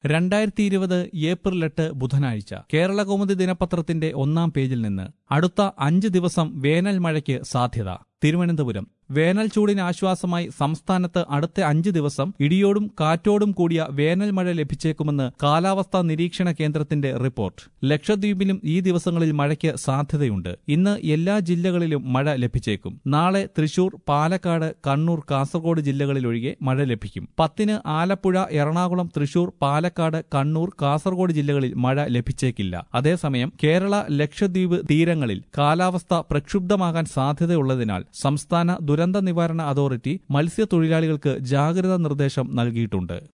രണ്ടായിരത്തി ഇരുപത് ഏപ്രിൽ എട്ട് ബുധനാഴ്ച കേരള കൗമുദി ദിനപത്രത്തിന്റെ ഒന്നാം പേജിൽ നിന്ന് അടുത്ത അഞ്ച് ദിവസം വേനൽ മഴയ്ക്ക് സാധ്യത തിരുവനന്തപുരം വേനൽ ചൂടിന് ആശ്വാസമായി സംസ്ഥാനത്ത് അടുത്ത അഞ്ച് ദിവസം ഇടിയോടും കാറ്റോടും കൂടിയ വേനൽ മഴ ലഭിച്ചേക്കുമെന്ന് കാലാവസ്ഥാ നിരീക്ഷണ കേന്ദ്രത്തിന്റെ റിപ്പോർട്ട് ലക്ഷദ്വീപിലും ഈ ദിവസങ്ങളിൽ മഴയ്ക്ക് സാധ്യതയുണ്ട് ഇന്ന് എല്ലാ ജില്ലകളിലും മഴ ലഭിച്ചേക്കും നാളെ തൃശൂർ പാലക്കാട് കണ്ണൂർ കാസർഗോഡ് ജില്ലകളിലൊഴികെ മഴ ലഭിക്കും പത്തിന് ആലപ്പുഴ എറണാകുളം തൃശൂർ പാലക്കാട് കണ്ണൂർ കാസർഗോഡ് ജില്ലകളിൽ മഴ ലഭിച്ചേക്കില്ല അതേസമയം കേരള ലക്ഷദ്വീപ് തീരങ്ങളിൽ കാലാവസ്ഥ പ്രക്ഷുബ്ധമാകാൻ സാധ്യതയുള്ളതിനാൽ സംസ്ഥാന ദുരന്ത നിവാരണ അതോറിറ്റി മത്സ്യത്തൊഴിലാളികൾക്ക് ജാഗ്രതാ നിർദ്ദേശം നൽകിയിട്ടുണ്ട്